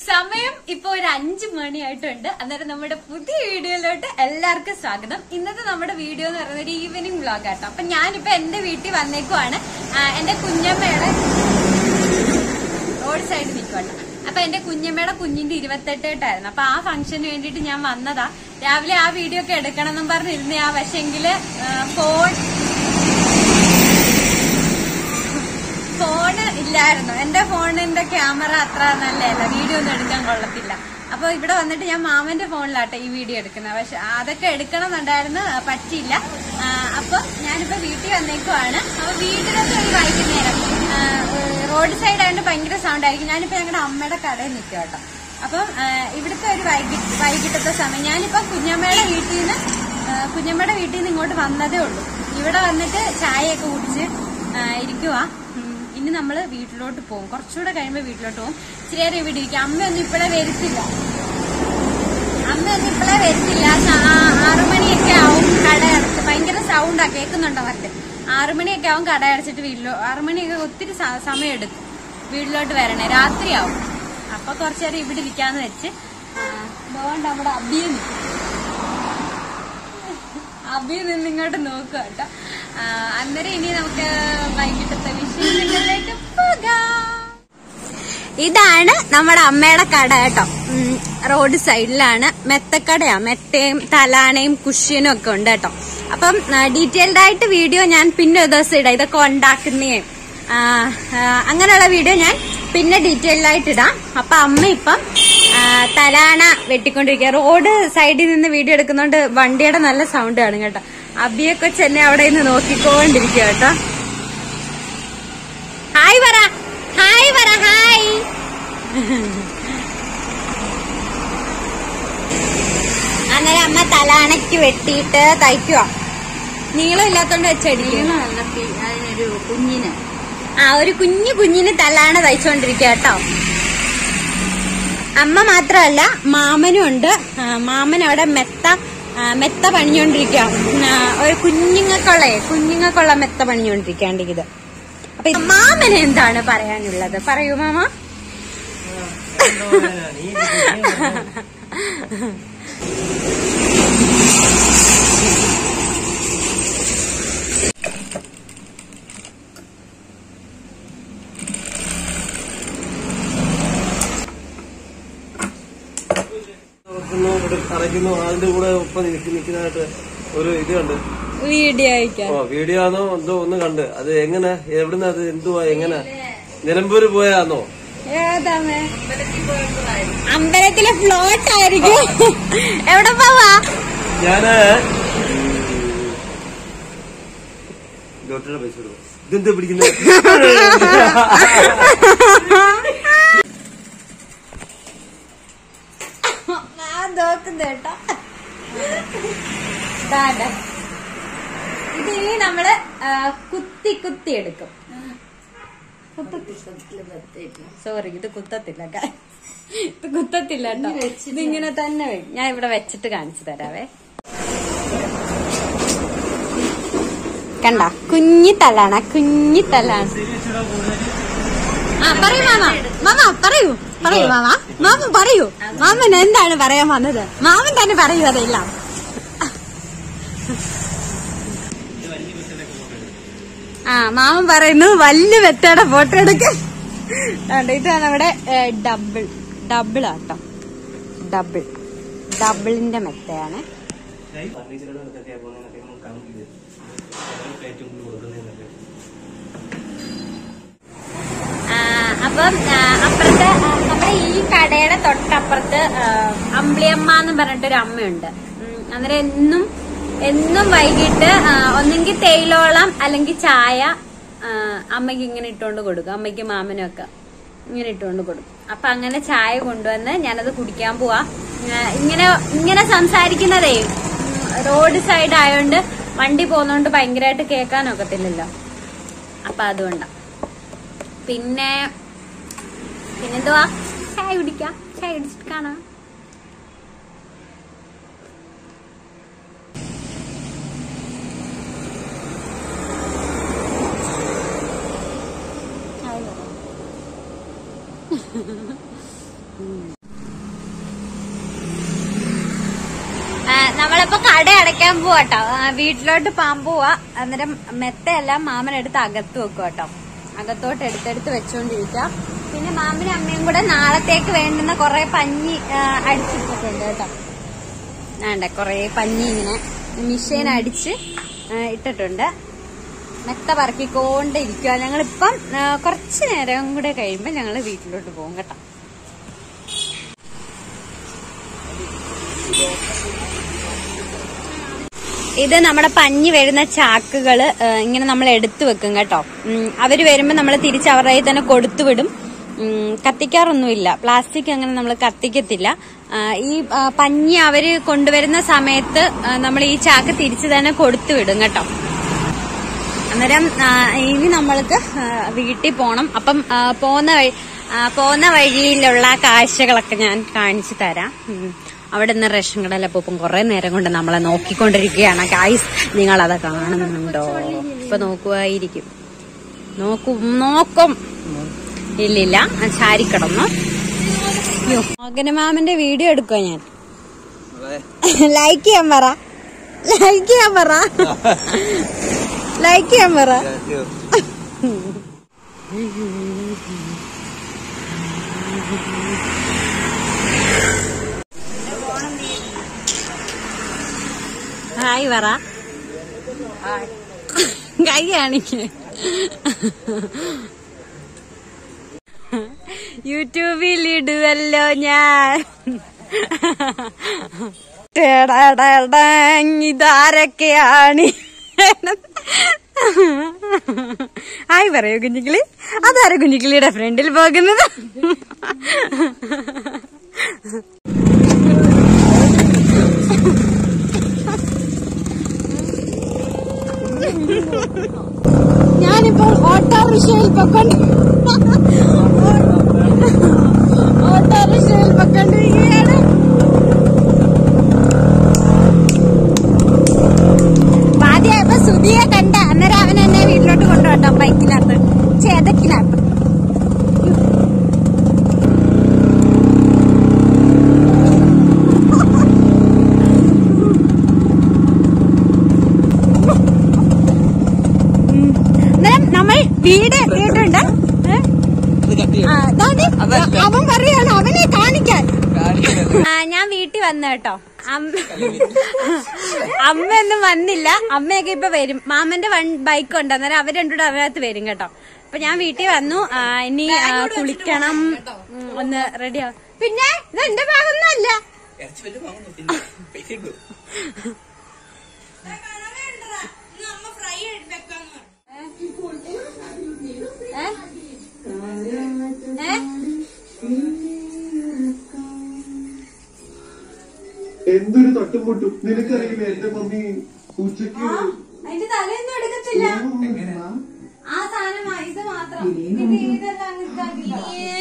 സമയം ഇപ്പൊ ഒരു അഞ്ചു മണിയായിട്ടുണ്ട് അന്നേരം നമ്മുടെ പുതിയ വീഡിയോയിലോട്ട് എല്ലാവർക്കും സ്വാഗതം ഇന്നത്തെ നമ്മുടെ വീഡിയോ എന്ന് പറയുന്നത് ഒരു ഈവനിങ് വ്ളോഗ് ആട്ടോ അപ്പൊ ഞാനിപ്പോ എന്റെ വീട്ടിൽ വന്നേക്കുവാണ് ആ, എന്റെ കുഞ്ഞമ്മയുടെ റോഡ് സൈഡ് നിൽക്കുവാട്ടോ അപ്പൊ എന്റെ കുഞ്ഞമ്മയുടെ കുഞ്ഞിന്റെ ഇരുപത്തെട്ടായിരുന്നു അപ്പൊ ആ ഫംഗ്ഷന് വേണ്ടിയിട്ട് ഞാൻ വന്നതാ രാവിലെ ആ വീഡിയോ ഒക്കെ എടുക്കണം എന്നും പറഞ്ഞിരുന്ന ആ പക്ഷെങ്കില് ഫോൺ ഫോണ് ഇല്ലായിരുന്നു എന്റെ ഫോണിന്റെ ക്യാമറ അത്ര നല്ലതല്ല വീഡിയോ ഒന്നും എടുക്കാൻ കൊള്ളത്തില്ല അപ്പൊ ഇവിടെ വന്നിട്ട് ഞാൻ മാമന്റെ ഫോണിലാട്ടെ ഈ വീഡിയോ എടുക്കുന്നത് പക്ഷെ അതൊക്കെ എടുക്കണം എന്നുണ്ടായിരുന്നു പറ്റിയില്ല ആ, അപ്പൊ ഞാനിപ്പോ വീട്ടിൽ വന്നേക്കുവാണ് അപ്പൊ വീട്ടിലൊക്കെ ഒരു വൈകുന്നേരം ആ, റോഡ് സൈഡ് ആയതുകൊണ്ട് ഭയങ്കര സൗണ്ട് ആയിരിക്കും ഞാനിപ്പോ ഞങ്ങളുടെ അമ്മയുടെ കടയിൽ നിൽക്കുക കേട്ടോ അപ്പം ആ, ഇവിടുത്തെ ഒരു വൈകിട്ട് വൈകിട്ടത്തെ സമയം ഞാനിപ്പോ കുഞ്ഞമ്മയുടെ വീട്ടിൽ നിന്ന് ആ, കുഞ്ഞമ്മയുടെ വീട്ടിൽ നിന്ന് ഇങ്ങോട്ട് വന്നതേ ഉള്ളൂ ഇവിടെ വന്നിട്ട് ചായയൊക്കെ കുടിച്ച് ആ, ഇരിക്കുവാ ഉം, ഇനി നമ്മള് വീട്ടിലോട്ട് പോകും കുറച്ചുകൂടെ കഴിയുമ്പോ വീട്ടിലോട്ട് പോകും ഇച്ചിരി നേരം ഇവിടെ ഇരിക്കും അമ്മയൊന്നും ഇപ്പോഴേ വരുത്തില്ല അമ്മയൊന്നും ഇപ്പോഴേ വരുത്തില്ല സ- ആ, ആറുമണിയൊക്കെ ആവും കട അടച്ച് ഭയങ്കര സൗണ്ടാ കേൾക്കുന്നുണ്ടോ മറ്റേ ആറുമണിയൊക്കെ ആവും കട അടച്ചിട്ട് വീട്ടിലോ ആറുമണിയൊക്കെ ഒത്തിരി സ- സമയം എടുക്കും വീട്ടിലോട്ട് വരണേ രാത്രിയാവും അപ്പൊ കുറച്ചു നേരം ഇവിടെ ഇരിക്കാന്ന് വെച്ച് അതുകൊണ്ട് നമ്മുടെ അബിയും അബി നിന്ന് ഇങ്ങോട്ട് നോക്കുക കേട്ടോ ആ, അന്നേരം ഇനി നമുക്ക് വൈകിട്ടത്തെ വിശേഷങ്ങളിലേക്ക് പോകാം ഇതാണ് നമ്മുടെ അമ്മയുടെ കട കേട്ടോ ഉം, റോഡ് സൈഡിലാണ് മെത്തക്കടയാ മെത്തയും തലാണയും കുഷ്യനും ഒക്കെ ഉണ്ട് കേട്ടോ അപ്പം ഡീറ്റെയിൽഡ് ആയിട്ട് വീഡിയോ ഞാൻ പിന്നെ ഒരു ദിവസം ഇടാം ഇതൊക്കെ ഉണ്ടാക്കുന്നേയും ആ, ആ, അങ്ങനെയുള്ള വീഡിയോ ഞാൻ പിന്നെ ഡീറ്റെയിൽഡ് ആയിട്ട് ഇടാം അപ്പൊ അമ്മ ഇപ്പം ആ, തലാണ വെട്ടിക്കൊണ്ടിരിക്കുക റോഡ് സൈഡിൽ നിന്ന് വീഡിയോ എടുക്കുന്നോണ്ട് വണ്ടിയുടെ നല്ല സൗണ്ട് കാണും കേട്ടോ അബിയൊക്കെ ചെന്നെ അവിടെ നിന്ന് നോക്കിക്കൊണ്ടിരിക്കുക കേട്ടോ ഹായ് പറ ഹായ് പറ ഹായ് അന്നേരം അമ്മ തലാണയ്ക്ക് വെട്ടിയിട്ട് തയ്ക്കുക നീളം ഇല്ലാത്തോണ്ട് വെച്ചടിക്കും അതിനൊരു കുഞ്ഞിന് ആ ഒരു കുഞ്ഞു കുഞ്ഞിന് തലാണ തയ്ച്ചോണ്ടിരിക്കുക കേട്ടോ അമ്മ മാത്രമല്ല മാമനും ഉണ്ട് ആ, മാമൻ അവിടെ മെത്ത ആ, മെത്ത പണിഞ്ഞോണ്ടിരിക്കുക ഒരു കുഞ്ഞുങ്ങൾക്കുള്ള കുഞ്ഞുങ്ങൾക്കുള്ള മെത്ത പണിഞ്ഞോണ്ടിരിക്കാണ്ട് ഇത് അപ്പൊ ഇത് മാമന് എന്താണ് പറയാനുള്ളത് പറയൂ മാമ തുറക്കുന്നു ഇവിടെ അടയ്ക്കുന്നു അതിന്റെ കൂടെ ഒപ്പം നിൽക്കി നിൽക്കുന്നതായിട്ട് ഒരു ഇത് കണ്ട് വീഡിയോ അയക്കാം ഓ വീഡിയോ ആണോ എന്തോ ഒന്ന് കണ്ട് അത് എങ്ങനെ എവിടുന്ന് അത് എന്തുവാ എങ്ങനെ നിലമ്പൂര് പോയാന്നോ ഏതാമേ അമ്പലത്തിലെ ഫ്ലോട്ട് ആയിരിക്കും എവിടെ പോവാ ഞാന് ലോട്ടറിയുടെ പൈസ കൊടുക്കും ഇതെന്താ പിടിക്കുന്നത് ഞാൻ നോക്കുന്നു കേട്ടോ ദാണ്ട. ഇത് ഇനി നമ്മള് ആ, കുത്തി കുത്തി എടുക്കും സോറി ഇത് കുത്തത്തില്ല guys. ഇത് കുത്തത്തില്ല കേട്ടോ ഇത് ഇങ്ങനെ തന്നെ വരും ഞാൻ ഇവിടെ വെച്ചിട്ട് കാണിച്ചു തരാവേ കണ്ട കുഞ്ഞി തലാണ് കുഞ്ഞി തലാണ് ആ പറയൂ മാമ മാമ പറയൂ പറയൂ മാമ മാമ പറയൂ മാമൻ എന്താണ് പറയാൻ വന്നത് മാമൻ തന്നെ പറയൂ അതെല്ലാം ആ മാമൻ പറയുന്നു വലിയ മെത്തയുടെ ഫോട്ടോ എടുക്കാൻ അതുകൊണ്ട് ഇതാണ് നമ്മുടെ ഡബിൾ ഡബിൾ ആട്ടോ ഡബിൾ ഡബിളിന്റെ മെത്തയാണ് ആ, അപ്പം ആ, അപ്പുറത്തെ ആ, നമ്മുടെ ഈ കടയുടെ തൊട്ടപ്പുറത്ത് ആ, അമ്പിളിയമ്മ എന്ന് പറഞ്ഞിട്ടൊരു അമ്മയുണ്ട് ഉം, അന്നേരം എന്നും എന്നും വൈകിട്ട് ആ, ഒന്നെങ്കിൽ തേയിലോളം അല്ലെങ്കിൽ ചായ ആ, അമ്മയ്ക്ക് ഇങ്ങനെ ഇട്ടുകൊണ്ട് കൊടുക്കും അമ്മയ്ക്ക് മാമനും ഒക്കെ ഇങ്ങനെ ഇട്ടുകൊണ്ട് കൊടുക്കും അപ്പൊ അങ്ങനെ ചായ കൊണ്ടുവന്ന് ഞാനത് കുടിക്കാൻ പോവാ ആ, ഇങ്ങനെ ഇങ്ങനെ സംസാരിക്കുന്നതേ ഉം, റോഡ് സൈഡ് ആയതുകൊണ്ട് വണ്ടി പോകുന്നോണ്ട് ഭയങ്കരമായിട്ട് കേൾക്കാനൊക്കത്തില്ലല്ലോ അപ്പൊ അതുകൊണ്ടാ പിന്നെ പിന്നെന്തുവാ ചായ കുടിക്കാം ചായ കുടിച്ചിട്ട് കാണാം നമ്മളിപ്പോ കട അടയ്ക്കാൻ പോവാട്ടോ ആ, വീട്ടിലോട്ട് പാൻ പോവാ അന്നേരം മെത്തയെല്ലാം മാമനെടുത്ത് അകത്ത് വെക്കും കേട്ടോ അകത്തോട്ട് എടുത്തെടുത്ത് വെച്ചോണ്ടിരിക്കാം പിന്നെ മാമനും അമ്മയും കൂടെ നാളത്തേക്ക് വേണ്ടുന്ന കൊറേ പഞ്ഞി ആ, അടിച്ചിട്ടിട്ടുണ്ട് കേട്ടോ വേണ്ട കൊറേ പഞ്ഞി ഇങ്ങനെ മിഷീൻ അടിച്ച് ആ, ഇട്ടിട്ടുണ്ട് മെത്ത പറക്കിക്കൊണ്ടിരിക്കുക ഞങ്ങളിപ്പം ആ, കുറച്ച് നേരം കൂടെ കഴിയുമ്പോൾ ഞങ്ങൾ വീട്ടിലോട്ട് പോകും കേട്ടോ ഇത് നമ്മുടെ പഞ്ഞി വരുന്ന ചാക്കുകള് ഏഹ്, ഇങ്ങനെ നമ്മൾ എടുത്തു വെക്കും കേട്ടോ ഉം, അവര് വരുമ്പോ നമ്മൾ തിരിച്ച് അവരുടെ കയ്യിൽ തന്നെ കൊടുത്തു വിടും ഉം, കത്തിക്കാറൊന്നുമില്ല പ്ലാസ്റ്റിക് അങ്ങനെ നമ്മൾ കത്തിക്കത്തില്ല ആ, ഈ ആ, പഞ്ഞി അവര് കൊണ്ടുവരുന്ന സമയത്ത് നമ്മൾ ഈ ചാക്ക് തിരിച്ചു തന്നെ കൊടുത്തു വിടും കേട്ടോ അന്നേരം ആ, ഇനി നമ്മൾക്ക് ആ, വീട്ടിൽ പോണം അപ്പം ആ, പോകുന്ന വഴി ആ, പോകുന്ന വഴിയിലുള്ള കാഴ്ചകളൊക്കെ ഞാൻ കാണിച്ചു തരാം ഉം. അവിടെ നിന്ന് റേഷൻ കടയിലപ്പം കുറെ നേരം കൊണ്ട് നമ്മളെ നോക്കിക്കൊണ്ടിരിക്കുകയാണ് ഗായ്സ് നിങ്ങൾ അത് കാണുന്നുണ്ടോ ഇപ്പൊ നോക്കുമായിരിക്കും നോക്കും നോക്കും ഇല്ലില്ല ആ ചാരി കിടന്നു അയ്യോ മകനമാമന്റെ വീഡിയോ എടുക്കുക ഞാൻ ലൈക്ക് ചെയ്യാൻ പറ ലൈക്ക് ചെയ്യാൻ പറ ലൈക്ക് ചെയ്യാൻ പറ ഹായ് പറ കൈ കാണിക്ക് യൂട്യൂബിൽ ഇടുവല്ലോ ഞാൻ ടേടാടാടാങ്, ഇതാരൊക്കെയാണ് ഹായ് പറയൂ കുഞ്ഞിക്കിളി അതാരാ കുഞ്ഞിക്കിളിയുടെ ഫ്രണ്ടിൽ പോകുന്നത് ഞാനിപ്പോൾ ഓട്ടോറിക്ഷയിൽ പൊക്കൊണ്ട് ഓട്ടോറിക്ഷയിൽ പൊക്കൊണ്ടിരിക്കുകയാണ് ആദ്യമായപ്പോ സുധിയെ കണ്ട അന്നേരം അവൻ എന്നെ വീട്ടിലോട്ട് കൊണ്ടുപോട്ടോ ബൈക്കിനകത്ത് ചേതക്കിനകത്ത് അന്നേരം നമ്മൾ വീട് എത്തിയിട്ടുണ്ട് ഏ? ആ, ദാണ്ടി, അവൻ പറയാണ് അവനെ കാണിക്കാൻ ആ, ഞാൻ വീട്ടിൽ വന്നു കേട്ടോ അമ്മ അമ്മയൊന്നും വന്നില്ല അമ്മയൊക്കെ ഇപ്പൊ വരും മാമന്റെ വൺ ബൈക്ക് ഉണ്ട് അന്നേരം അവർ രണ്ടുകൂടെ അതിനകത്ത് വരും കേട്ടോ അപ്പൊ ഞാൻ വീട്ടിൽ വന്നു ആ, ഇനി ആ, കുളിക്കണം ഉം, ഒന്ന് റെഡിയാവും പിന്നെ ഇത് എന്റെ ഭാഗമൊന്നുമല്ല ഏ? ഏ? എന്തൊരു തട്ടുമുട്ടും നിനക്കറിയില്ല എന്റെ മമ്മി ഉച്ചയ്ക്ക് അതിന്റെ തലയൊന്നും എടുക്കത്തില്ല ആ സാധനം ഇത് മാത്രം ഇത് ഇതെല്ലാം അങ്ങ് ഇതാക്കില്ല.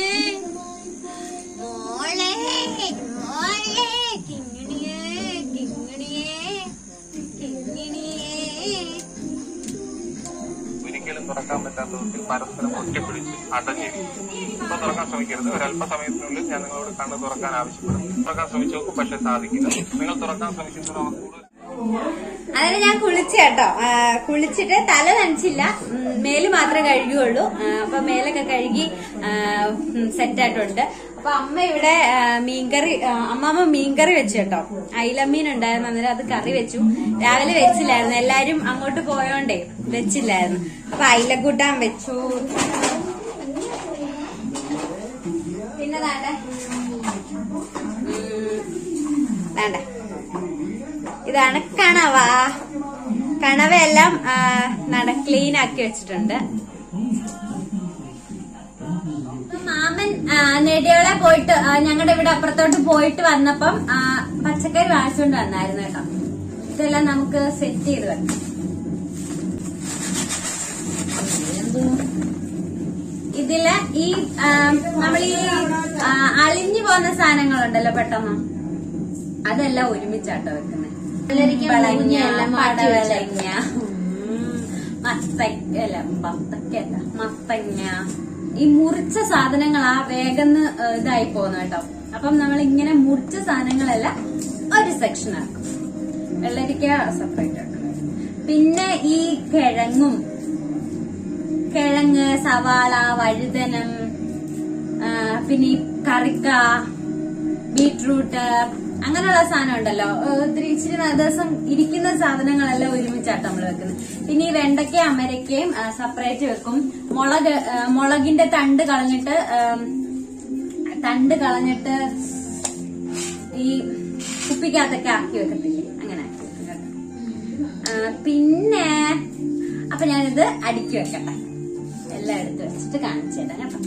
മോളെ മോളെ കിങ്ങിണിയേ കിങ്ങിണിയേ കിങ്ങിണിയേ ഒരിക്കലും തുറക്കാൻ പറ്റാത്ത വിധത്തിൽ പരസ്പരം ഒറ്റപ്പിടിച്ച് അടഞ്ഞിരിക്കും ഇപ്പൊ തുറക്കാൻ ശ്രമിക്കരുത് ഒരല്പസമയത്തിനുള്ളിൽ ഞാൻ നിങ്ങളോട് കണ്ണ് തുറക്കാൻ ആവശ്യപ്പെടും തുറക്കാൻ ശ്രമിച്ചു നോക്കും പക്ഷെ സാധിക്കില്ല നിങ്ങൾ തുറക്കാൻ ശ്രമിക്കുമ്പോൾ അവർ കൂടുതൽ അതിന് ഞാൻ കുളിച്ചു കേട്ടോ ആ, കുളിച്ചിട്ട് തല നനച്ചില്ല ഉം, മേല് മാത്രമേ കഴുകുള്ളൂ ആ, അപ്പൊ മേലൊക്കെ കഴുകി സെറ്റ് ആയിട്ടുണ്ട് അപ്പൊ അമ്മ ഇവിടെ ആ, മീൻകറി ആ, അമ്മാമ്മ മീൻകറി വെച്ചു കേട്ടോ അയിലമീൻ ഉണ്ടായിരുന്നു അന്നേരം അത് കറി വെച്ചു രാവിലെ വെച്ചില്ലായിരുന്നു എല്ലാരും അങ്ങോട്ട് പോയോണ്ടേ വെച്ചില്ലായിരുന്നു അപ്പൊ അയിലക്കൂട്ടാൻ വെച്ചു പിന്നെ വേണ്ടേ വേണ്ടേ ഇതാണ് കണവ കണവയെല്ലാം ആ, നട ക്ലീൻ ആക്കി വെച്ചിട്ടുണ്ട് മാമൻ ആ, നെടിയോളെ പോയിട്ട് ഞങ്ങളുടെ ഇവിടെ അപ്പുറത്തോട്ട് പോയിട്ട് വന്നപ്പം ആ, പച്ചക്കറി വാങ്ങിച്ചുകൊണ്ട് വന്നായിരുന്നു കേട്ടോ ഇതെല്ലാം നമുക്ക് സെറ്റ് ചെയ്ത് വെക്കാം ഇതില് ഈ നമ്മൾ ഈ ആ, അളിഞ്ഞു പോകുന്ന സാധനങ്ങളുണ്ടല്ലോ പെട്ടെന്ന് അതെല്ലാം ഒരുമിച്ചാട്ടോ വെക്കുന്നത് പളങ്ങ പടവലങ്ങ ഉം, മത്തക്ക അല്ല പത്തക്കല്ല മത്തങ്ങ ഈ മുറിച്ച സാധനങ്ങളാ വേഗം ഇതായി പോകുന്നു കേട്ടോ അപ്പം നമ്മൾ ഇങ്ങനെ മുറിച്ച സാധനങ്ങളെല്ലാം ഒരു സെക്ഷൻ ആക്കും വെള്ളരിക്ക സെപ്പറേറ്റ് ആക്കണം പിന്നെ ഈ കിഴങ്ങും കിഴങ്ങ് സവാള വഴുതനം ആ, പിന്നെ ഈ കറിക്ക ബീട്രൂട്ട് അങ്ങനെയുള്ള സാധനം ഉണ്ടല്ലോ ഏഹ് ഒത്തിരി ഇച്ചിരി ദിവസം ഇരിക്കുന്ന സാധനങ്ങളെല്ലാം ഒരുമിച്ചാട്ടോ നമ്മൾ വെക്കുന്നത് പിന്നെ ഈ വെണ്ടയ്ക്കയും അമരയ്ക്കയും സെപ്പറേറ്റ് വെക്കും മുളക് ആ, മുളകിന്റെ തണ്ട് കളഞ്ഞിട്ട് ആം, തണ്ട് കളഞ്ഞിട്ട് ഈ കുപ്പിക്കകത്തൊക്കെ ആക്കി വെക്കത്തില്ലേ അങ്ങനെ ആക്കി വെക്കും കേട്ടോ. ആ, പിന്നെ അപ്പൊ ഞാനിത് അടുക്കി വെക്കട്ടെ എല്ലാം എടുത്ത് വെച്ചിട്ട് കാണിച്ചു തരാം കേട്ടോ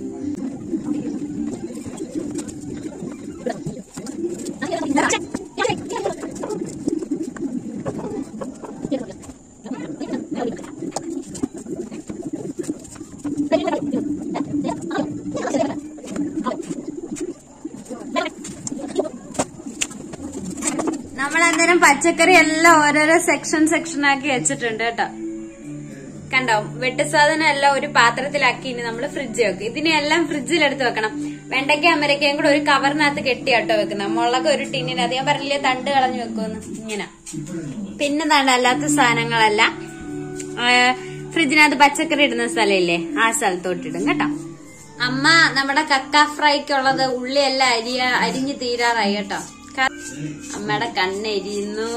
നമ്മൾ അന്നേരം പച്ചക്കറി എല്ലാം ഓരോരോ സെക്ഷൻ സെക്ഷൻ ആക്കി വെച്ചിട്ടുണ്ട് കേട്ടോ കണ്ടോ വെട്ടുസാധനം എല്ലാം ഒരു പാത്രത്തിലാക്കി ഇനി നമ്മൾ ഫ്രിഡ്ജ് വെക്കും ഇതിനെല്ലാം ഫ്രിഡ്ജിലെടുത്ത് വെക്കണം വെണ്ടയ്ക്ക അമരക്കയും കൂടെ ഒരു കവറിനകത്ത് കെട്ടിയാട്ടോ വെക്കുന്നത് മുളക് ഒരു ടിന്നിനകത്ത് ഞാൻ പറഞ്ഞില്ലേ തണ്ട് കളഞ്ഞു വെക്കുമെന്ന് ഇങ്ങനെ പിന്നെ തണ്ട് അല്ലാത്ത സാധനങ്ങളെല്ലാം ആ, ഫ്രിഡ്ജിനകത്ത് പച്ചക്കറി ഇടുന്ന സ്ഥലമില്ലേ ആ സ്ഥലത്തോട്ടിടും കേട്ടോ അമ്മ നമ്മുടെ കക്ക ഫ്രൈക്കുള്ളത് ഉള്ളിയെല്ലാം അരിയ അരിഞ്ഞ് തീരാറായി കേട്ടോ ക- അമ്മയുടെ കണ്ണെരിയുന്നു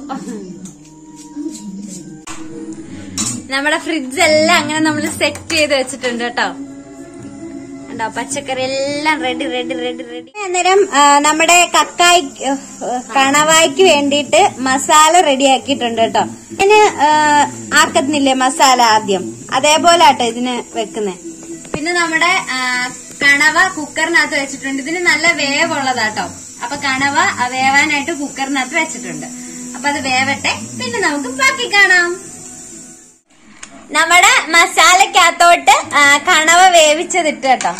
നമ്മുടെ ഫ്രിഡ്ജ് എല്ലാം അങ്ങനെ നമ്മൾ സെറ്റ് ചെയ്ത് വെച്ചിട്ടുണ്ട് കേട്ടോ കണ്ടോ പച്ചക്കറി എല്ലാം റെഡി റെഡി റെഡി റെഡി അന്നേരം ആ, നമ്മുടെ കക്കായി കണവായ്ക്ക് വേണ്ടിയിട്ട് മസാല റെഡി ആക്കിയിട്ടുണ്ട് കേട്ടോ ഇതിന് ആ, ആക്കുന്നില്ലേ മസാല ആദ്യം അതേപോലെ ആട്ടോ ഇതിന് വെക്കുന്നേ പിന്നെ നമ്മുടെ ആ, കണവ കുക്കറിനകത്ത് വെച്ചിട്ടുണ്ട് ഇതിന് നല്ല വേവുള്ളതാട്ടോ അപ്പൊ കണവ ആ, വേവാനായിട്ട് കുക്കറിനകത്ത് വെച്ചിട്ടുണ്ട് അപ്പൊ അത് വേവട്ടെ പിന്നെ നമുക്ക് ബാക്കി കാണാം നമ്മുടെ മസാലക്കകത്തോട്ട് ആ, കണവ വേവിച്ചതിട്ട് കേട്ടോ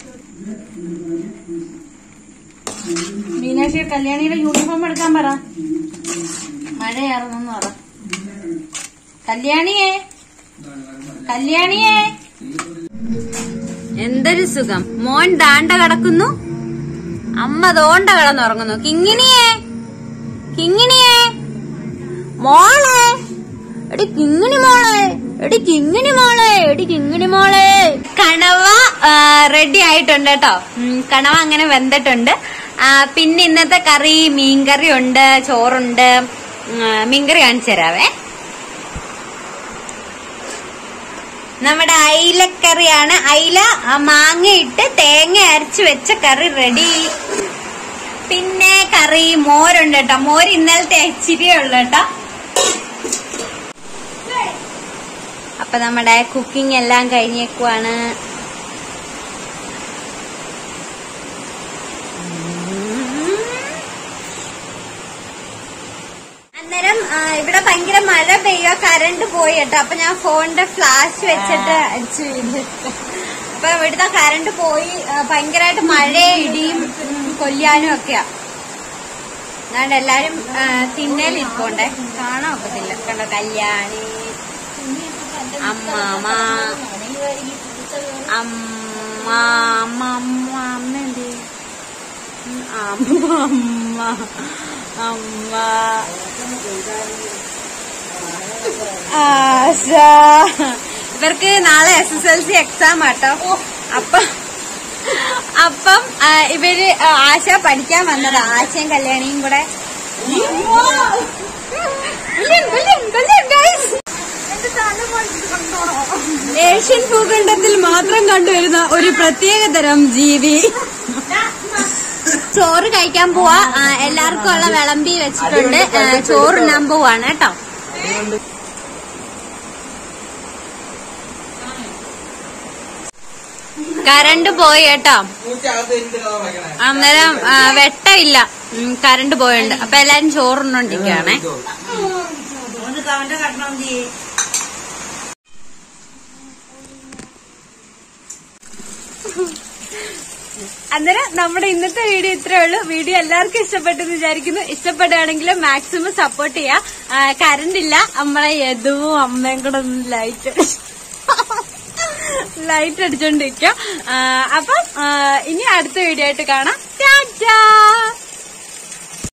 മീനാക്ഷി കല്യാണിയുടെ യൂണിഫോം എടുക്കാൻ പറ മഴയാറുന്നെന്ന് പറ കല്യാണിയെ കല്യാണിയെ എന്തൊരു സുഖം മോൻ ദാണ്ട കിടക്കുന്നു അമ്മ തോണ്ട കിടന്നുറങ്ങുന്നു കിങ്ങിണിയെ കിങ്ങിണിയെ മോളെ എടി കിങ്ങിണി മോളെ എടി കിങ്ങിണി മോളെ എടി കിങ്ങിണി മോളെ കണവ റെഡി ആയിട്ടുണ്ട് കേട്ടോ ഉം, കണവ അങ്ങനെ വെന്തിട്ടുണ്ട് ആ, പിന്നെ ഇന്നത്തെ കറി മീൻകറി ഉണ്ട് ചോറുണ്ട് ഉം, മീൻകറി കാണിച്ചു തരാവേ നമ്മുടെ അയിലക്കറിയാണ് അയില ആ, മാങ്ങയിട്ട് തേങ്ങ അരച്ച് വെച്ച കറി റെഡി പിന്നെ കറി മോരുണ്ട് കേട്ടോ മോര് ഇന്നലത്തെ ഇച്ചിരിയേ ഉള്ളു കേട്ടോ അപ്പൊ നമ്മുടെ കുക്കിംഗ് എല്ലാം കഴിഞ്ഞേക്കുവാണ് അന്നേരം ആ, ഇവിടെ ഭയങ്കര മഴ പെയ്യോ കറണ്ട് പോയി കേട്ടോ അപ്പൊ ഞാൻ ഫോണിന്റെ ഫ്ലാഷ് വെച്ചിട്ട് അടിച്ചു വീഡിയോ അപ്പൊ ഇവിടുത്തെ കറണ്ട് പോയി ആ, ഭയങ്കരമായിട്ട് മഴയും ഇടിയും ഉം, കൊല്ലാനും ഒക്കെയാ അതുകൊണ്ട് എല്ലാരും തിന്നലിരിപ്പോണ്ടേ കാണാൻ ഒക്കത്തില്ല കണ്ടോ കല്യാണി അമ്മാമ അമ്മ അമ്മ അമ്മ അമ്മ എന്ത് അമ്മ അമ്മ അമ്മ ആശ ഇവർക്ക് നാളെ S S L C exam ആട്ടോ അപ്പം അപ്പം ആ, ഇവര് ആ, ആശ പഠിക്കാൻ വന്നതാ ആശയും കല്യാണിയും കൂടെ Brilliant, brilliant, brilliant, guys. Asian ഭൂഖണ്ഡത്തിൽ മാത്രം കണ്ടുവരുന്ന ഒരു പ്രത്യേക തരം ജീവി ചോറ് കഴിക്കാൻ പോവാ ആ, എല്ലാവർക്കും ഉള്ള വിളമ്പി വെച്ചിട്ടുണ്ട് ആ, ചോറുണ്ണാൻ പോവാണ് കേട്ടോ കറണ്ട് പോയി കേട്ടോ അന്നേരം ആ, വെട്ടമില്ല ഉം, കറണ്ട് പോയുണ്ട് അപ്പൊ എല്ലാരും ചോറുണ്ടോണ്ടിരിക്കുകയാണേ അന്നേരം നമ്മുടെ ഇന്നത്തെ വീഡിയോ ഇത്രേ ഉള്ളൂ വീഡിയോ എല്ലാവർക്കും ഇഷ്ടപ്പെട്ടെന്ന് വിചാരിക്കുന്നു ഇഷ്ടപ്പെടുകയാണെങ്കിൽ മാക്സിമം സപ്പോർട്ട് ചെയ്യാ കറണ്ട് ഇല്ല നമ്മളെ യദുവും അമ്മയും കൂടെ ഒന്ന് ലൈറ്റ് ലൈറ്റ് അടിച്ചോണ്ടിരിക്കാം ആ, അപ്പം ആ, ഇനി അടുത്ത വീഡിയോ ആയിട്ട് കാണാം ടാറ്റാ